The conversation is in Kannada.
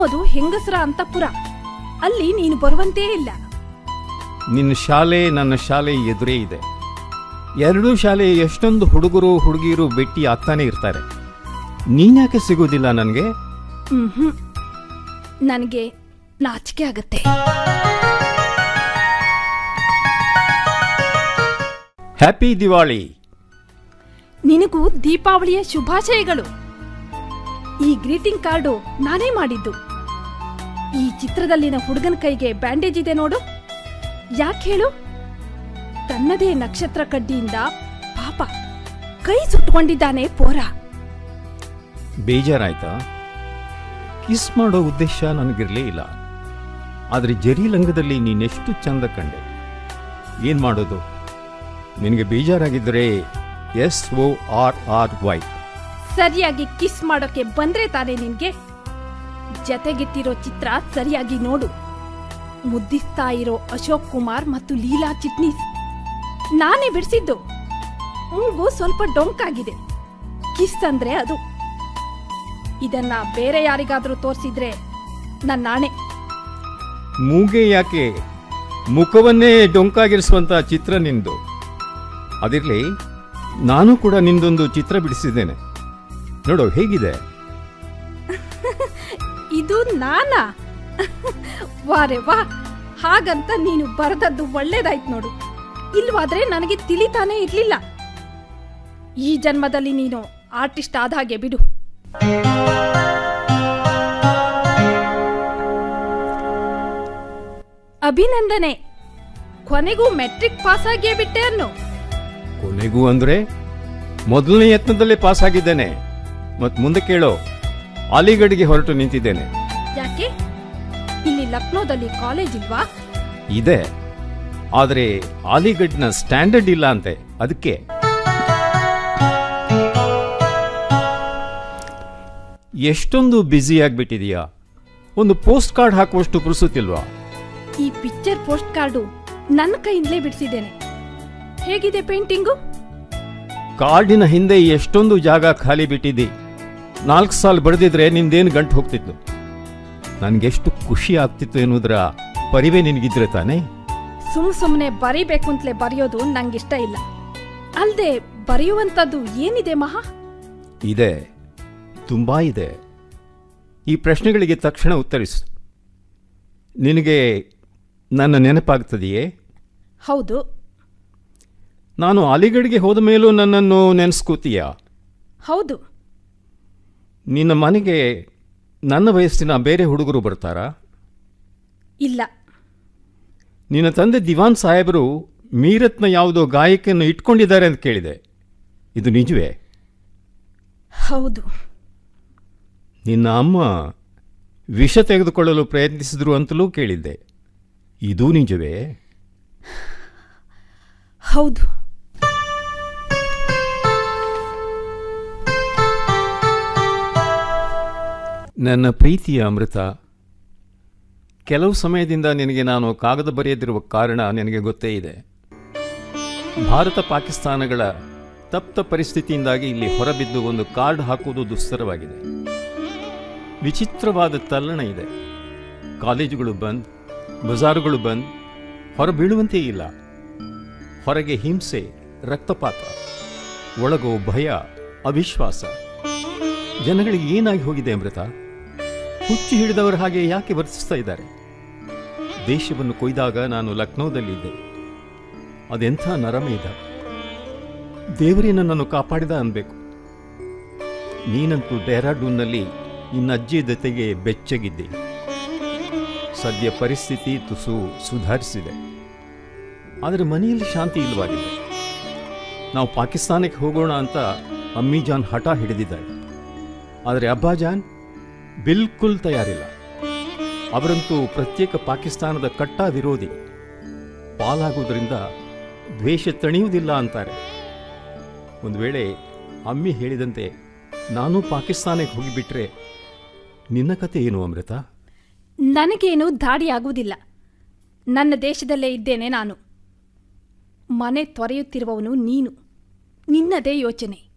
ಅದು ಹೆಂಗಸರ ಅಂತಃಪುರ ಅಲ್ಲಿ ನೀನು ಬರುವಂತೇ ಇಲ್ಲ ನಿನ್ನ ಶಾಲೆ ನನ್ನ ಶಾಲೆ ಎದುರೇ ಇದೆ ಎರಡೂ ಶಾಲೆ ಎಷ್ಟೊಂದು ಹುಡುಗರು ಹುಡುಗಿಯರು ಭೇಟಿ ಆಗ್ತಾನೆ ಇರ್ತಾರೆ ನೀನ್ಯಾಕೆ ಸಿಗೋದಿಲ್ಲ ನನಗೆ ಹ್ಮ್ ನನಗೆ ನಾಚಿಕೆ ಆಗತ್ತೆ ಹ್ಯಾಪಿ ದಿವಾಳಿ ನಿನಗೂ ದೀಪಾವಳಿಯ ಶುಭಾಶಯಗಳು ಈ ಗ್ರೀಟಿಂಗ್ ಕಾರ್ಡು ನಾನೇ ಮಾಡಿದ್ದು ಈ ಚಿತ್ರದಲ್ಲಿನ ಹುಡುಗನ ಕೈಗೆ ಬ್ಯಾಂಡೇಜ್ ಇದೆ ನೋಡು ಯಾಕೆ ಹೇಳು ತನ್ನದೇ ನಕ್ಷತ್ರ ಕಡ್ಡಿಯಿಂದ ಪಾಪ ಕೈ ಸುಟ್ಕೊಂಡಿದ್ದಾನೆ ಪೋರ ಬೇಜಾರಾಯ್ತಾ ಕಿಸ್ ಮಾಡೋ ಉದ್ದೇಶ ನನಗಿರಲೇ ಇಲ್ಲ ಆದರೆ ಜರಿ ಲಂಗದಲ್ಲಿ ನೀನೆಷ್ಟು ಚಂದ ಕಂಡೆ ಏನ್ ಮಾಡೋದು ನಿನಗೆ ಬೇಜಾರಾಗಿದ್ದರೆ S O R R Y ಸರಿಯಾಗಿ ಕಿಸ್ ಮಾಡೋಕೆ ಬಂದ್ರೆ ತಾನೇ ನಿನ್ಗೆ ಜತೆಗೆತ್ತಿರೋ ಚಿತ್ರ ಸರಿಯಾಗಿ ನೋಡು ಮುದ್ದಿಸ್ತಾ ಇರೋ ಅಶೋಕ್ ಕುಮಾರ್ ಮತ್ತು ಲೀಲಾ ಚಿಟ್ನೀಸ್ ನಾನೇ ಬಿಡಿಸಿದ್ದು ಮೂಗು ಸ್ವಲ್ಪ ಡೊಂಕಾಗಿದೆ ಕಿಸ್ ಅಂದ್ರೆ ಅದು ಇದನ್ನ ಬೇರೆ ಯಾರಿಗಾದ್ರೂ ತೋರಿಸಿದ್ರೆ ನನ್ನ ನಾಣೆ ಮೂಗೆ ಯಾಕೆ ಮುಖವನ್ನೇ ಡೊಂಕಾಗಿರಿಸುವಂತ ಚಿತ್ರ ನಿಂದು ಅದಿರಲಿ ನಾನು ಕೂಡ ನಿಂದೊಂದು ಚಿತ್ರ ಬಿಡಿಸಿದ್ದೇನೆ ನೋಡು ಹೇಗಿದೆ ಇದು ನಾನಾ ವಾರೆ ವಾ ಹಾಗಂತ ನೀನು ಬರೆದದ್ದು ಒಳ್ಳೇದಾಯ್ತು ನೋಡು ಇಲ್ವಾದ್ರೆ ನನಗೆ ತಿಳಿತಾನೇ ಇರ್ಲಿಲ್ಲ ಈ ಜನ್ಮದಲ್ಲಿ ನೀನು ಆರ್ಟಿಸ್ಟ್ ಆದ ಹಾಗೆ ಬಿಡು ಅಭಿನಂದನೆ ಕೊನೆಗೂ ಮೆಟ್ರಿಕ್ ಪಾಸ್ ಆಗಿಯೇ ಬಿಟ್ಟೆ ಅನ್ನು ಕೊನೆಗೂ ಅಂದ್ರೆ ಮೊದಲನೇ ಯತ್ನದಲ್ಲೇ ಪಾಸ್ ಆಗಿದ್ದೇನೆ ಮತ್ ಮುಂದೆ ಕೇಳೋ ಅಲಿಗಡ್ಗೆ ಹೊರಟು ನಿಂತಿದ್ದೇನೆ ಯಾಕೆ ಇಲ್ಲಿ ಲಕ್ನೋದಲ್ಲಿ ಕಾಲೇಜ್ ಇಲ್ವಾ ಇದೆ ಆದರೆ ಅಲಿಗಡ್ನ ಸ್ಟ್ಯಾಂಡರ್ಡ್ ಇಲ್ಲ ಅಂತೆ ಅದಕ್ಕೆ ಎಷ್ಟೊಂದು ಬ್ಯುಸಿ ಆಗ್ಬಿಟ್ಟಿದೀಯಾ ಒಂದು ಪೋಸ್ಟ್ ಕಾರ್ಡ್ ಹಾಕುವಷ್ಟು ಪುರುಸುತ್ತಿಲ್ವಾ ಈ ಪಿಕ್ಚರ್ ಪೋಸ್ಟ್ ಕಾರ್ಡು ನನ್ನ ಕೈಯಿಂದಲೇ ಬಿಡಿಸಿದ್ದೇನೆ ಹೇಗಿದೆ ಪೇಂಟಿಂಗು ಕಾರ್ಡಿನ ಹಿಂದೆ ಎಷ್ಟೊಂದು ಜಾಗ ಖಾಲಿ ಬಿಟ್ಟಿದ್ದಿ ನಾಲ್ಕು ಸಾಲ ಬರೆದಿದ್ರೆ ನಿಂದೇನು ಗಂಟು ಹೋಗ್ತಿತ್ತು ನನಗೆಷ್ಟು ಖುಷಿ ಆಗ್ತಿತ್ತು ಎನ್ನುವುದರ ಪರಿವೇ ನಿನಗಿದ್ರೆ ತಾನೇ ಸುಮ್ ಸುಮ್ಮನೆ ಬರೀಬೇಕು ಅಂತಲೇ ಬರೆಯೋದು ನಂಗಿಷ್ಟ ಇಲ್ಲ ಅಲ್ದೆ ಬರೆಯುವಂಥದ್ದು ಏನಿದೆ ಮಹಾ ಇದೆ ತುಂಬಾ ಇದೆ ಈ ಪ್ರಶ್ನೆಗಳಿಗೆ ತಕ್ಷಣ ಉತ್ತರಿಸು ನಿನಗೆ ನನ್ನ ನೆನಪಾಗ್ತದೆಯೇ ಹೌದು ನಾನು ಅಲಿಗಡ್ಗೆ ಹೋದ ಮೇಲೂ ನನ್ನನ್ನು ನೆನೆಸ್ಕೋತೀಯಾ ಹೌದು ನಿನ್ನ ಮನೆಗೆ ನನ್ನ ವಯಸ್ಸಿನ ಬೇರೆ ಹುಡುಗರು ಬರ್ತಾರಾ ಇಲ್ಲ ನಿನ್ನ ತಂದೆ ದಿವಾನ್ ಸಾಹೇಬರು ಮೀರತ್ನ ಯಾವುದೋ ಗಾಯಕನ್ನು ಇಟ್ಕೊಂಡಿದ್ದಾರೆ ಅಂತ ಕೇಳಿದೆ ಇದು ನಿಜವೇ ಹೌದು ನಿನ್ನ ಅಮ್ಮ ವಿಷ ತೆಗೆದುಕೊಳ್ಳಲು ಪ್ರಯತ್ನಿಸಿದ್ರು ಅಂತಲೂ ಕೇಳಿದ್ದೆ ಇದೂ ನಿಜವೇ ಹೌದು ನನ್ನ ಪ್ರೀತಿಯ ಅಮೃತ ಕೆಲವು ಸಮಯದಿಂದ ನಿನಗೆ ನಾನು ಕಾಗದ ಬರೆಯದಿರುವ ಕಾರಣ ನಿನಗೆ ಗೊತ್ತೇ ಇದೆ ಭಾರತ ಪಾಕಿಸ್ತಾನಗಳ ತಪ್ತ ಪರಿಸ್ಥಿತಿಯಿಂದಾಗಿ ಇಲ್ಲಿ ಹೊರಬಿದ್ದು ಒಂದು ಕಾರ್ಡ್ ಹಾಕುವುದು ದುಸ್ತರವಾಗಿದೆ ವಿಚಿತ್ರವಾದ ತಲ್ಲಣ ಇದೆ ಕಾಲೇಜುಗಳು ಬಂದ್ ಬಜಾರುಗಳು ಬಂದ್ ಹೊರಬೀಳುವಂತೆ ಇಲ್ಲ ಹೊರಗೆ ಹಿಂಸೆ ರಕ್ತಪಾತ ಒಳಗೋ ಭಯ ಅವಿಶ್ವಾಸ ಜನಗಳಿಗೆ ಏನಾಗಿ ಹೋಗಿದೆ ಅಮೃತ ಹುಚ್ಚು ಹಿಡಿದವರ ಹಾಗೆ ಯಾಕೆ ವರ್ತಿಸ್ತಾ ಇದ್ದಾರೆ ದೇಶವನ್ನು ಕೊಯ್ದಾಗ ನಾನು ಲಕ್ನೋದಲ್ಲಿದ್ದೆ ಅದೆಂಥ ನರಮೇಧ ದೇವರೇ ನನ್ನನ್ನು ಕಾಪಾಡಿದ ಅನ್ಬೇಕು ನೀನಂತೂ ಡೆಹ್ರಾಡೂನ್ನಲ್ಲಿ ನಿನ್ನ ಅಜ್ಜಿ ಜೊತೆಗೆ ಬೆಚ್ಚಗಿದ್ದೆ ಸದ್ಯ ಪರಿಸ್ಥಿತಿ ತುಸು ಸುಧಾರಿಸಿದೆ ಆದರೆ ಮನೆಯಲ್ಲಿ ಶಾಂತಿ ಇಲ್ಲವಾಗಿದೆ ನಾವು ಪಾಕಿಸ್ತಾನಕ್ಕೆ ಹೋಗೋಣ ಅಂತ ಅಮ್ಮಿಜಾನ್ ಹಠ ಹಿಡಿದಿದ್ದಾರೆ ಆದರೆ ಅಬ್ಬಾಜಾನ್ ಬಿಲ್ಕುಲ್ ತಯಾರಿಲ್ಲ ಅವರಂತೂ ಪ್ರತ್ಯೇಕ ಪಾಕಿಸ್ತಾನದ ಕಟ್ಟ ವಿರೋಧಿ ಪಾಲಾಗುವುದರಿಂದ ದ್ವೇಷ ತಣಿಯುವುದಿಲ್ಲ ಅಂತಾರೆ ಒಂದು ವೇಳೆ ಅಮ್ಮಿ ಹೇಳಿದಂತೆ ನಾನು ಪಾಕಿಸ್ತಾನಕ್ಕೆ ಹೋಗಿಬಿಟ್ರೆ ನಿನ್ನ ಕತೆ ಏನು ಅಮೃತ ನನಗೇನು ದಾಡಿ ಆಗುವುದಿಲ್ಲ ನನ್ನ ದೇಶದಲ್ಲೇ ಇದ್ದೇನೆ ನಾನು ಮನೆ ತೊರೆಯುತ್ತಿರುವವನು ನೀನು ನಿನ್ನದೇ ಯೋಚನೆ